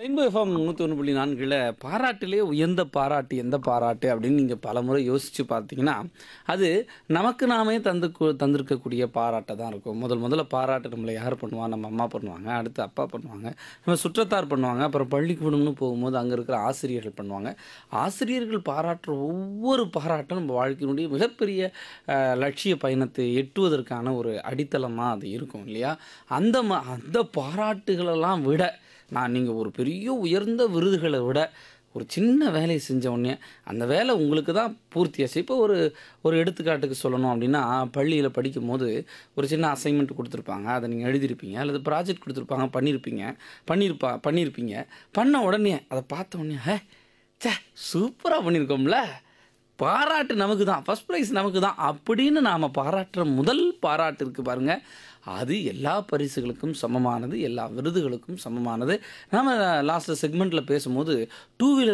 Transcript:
rainbow FM நூற்றி ஒன்று புள்ளி நான்கில் பாராட்டிலே உயர்ந்த பாராட்டு எந்த பாராட்டு அப்படின்னு நீங்கள் பல முறை யோசித்து பார்த்தீங்கன்னா அது நமக்கு நாமே தந்து கு- தந்திருக்கக்கூடிய பாராட்டை தான் இருக்கும் முதல் முதல்ல பாராட்டு நம்மளை யார் பண்ணுவா நம்ம அம்மா பண்ணுவாங்க அடுத்து அப்பா பண்ணுவாங்க நம்ம சுற்றத்தார் பண்ணுவாங்க அப்புறம் பள்ளிக்கூடம்னு போகும்போது அங்கே இருக்கிற ஆசிரியர்கள் பண்ணுவாங்க ஆசிரியர்கள் பாராட்டுற ஒவ்வொரு பாராட்டும் நம்ம வாழ்க்கையினுடைய மிகப்பெரிய அஹ், லட்சிய பயணத்தை எட்டுவதற்கான ஒரு அடித்தளமாக அது இருக்கும் இல்லையா அந்த ம அந்த பாராட்டுகளெல்லாம் விட நான் நீங்கள் ஒரு பெரிய உயர்ந்த விருதுகளை விட ஒரு சின்ன வேலையை செஞ்ச உடனே அந்த வேலை உங்களுக்கு தான் பூர்த்தியாச்சு இப்போ ஒரு ஒரு எடுத்துக்காட்டுக்கு சொல்லணும் அப்படின்னா பள்ளியில் படிக்கும்போது ஒரு சின்ன அசைன்மெண்ட் கொடுத்துருப்பாங்க அதை நீங்கள் எழுதியிருப்பீங்க அல்லது ப்ராஜெக்ட் கொடுத்துருப்பாங்க பண்ணியிருப்பீங்க பண்ணியிருப்பா பண்ணியிருப்பீங்க பண்ண உடனே அதை பார்த்த உடனே ஹே சே சூப்பராக பண்ணியிருக்கோம்ல பாராட்டு நமக்கு தான் ஃபஸ்ட் ப்ரைஸ் நமக்கு தான் அப்படின்னு நாம் பாராட்டுற முதல் பாராட்டு இருக்குது பாருங்கள் அது எல்லா பரிசுகளுக்கும் சமமானது எல்லா விருதுகளுக்கும் சமமானது நாம் லாஸ்ட் செக்மெண்ட்டில் பேசும்போது டூ வீலர்